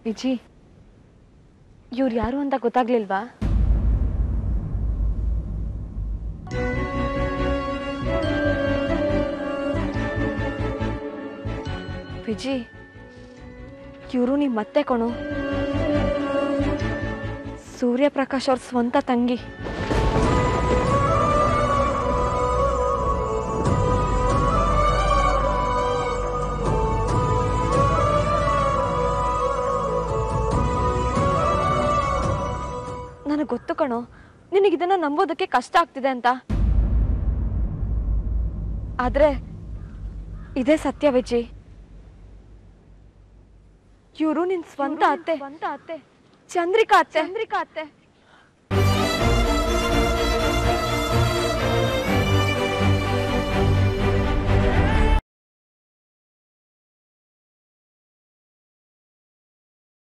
ವಿಜಿ ಇವ್ರು ಯಾರು ಅಂತ ಗೊತ್ತಾಗ್ಲಿಲ್ವಾ ವಿಜಿ ಇವರು ನಿಮ್ಮ ಮತ್ತೆ ಕಣು ಸೂರ್ಯಪ್ರಕಾಶ್ ಅವ್ರ ಸ್ವಂತ ತಂಗಿ ನನಗೆ ಗೊತ್ತು ಕಣೋ ನಿನಗಿದನ್ನ ನಂಬೋದಕ್ಕೆ ಕಷ್ಟ ಆಗ್ತಿದೆ ಅಂತ ಆದ್ರೆ ಇದೇ ಸತ್ಯ ವಿಜಿ ಇವರು ನಿನ್ ಸ್ವಂತ ಅತ್ತೆ ಸ್ವಂತ ಅತ್ತೆ ಚಂದ್ರಿಕಾ ಅತ್ತೆ ಚಂದ್ರಿಕಾ ಅತ್ತೆ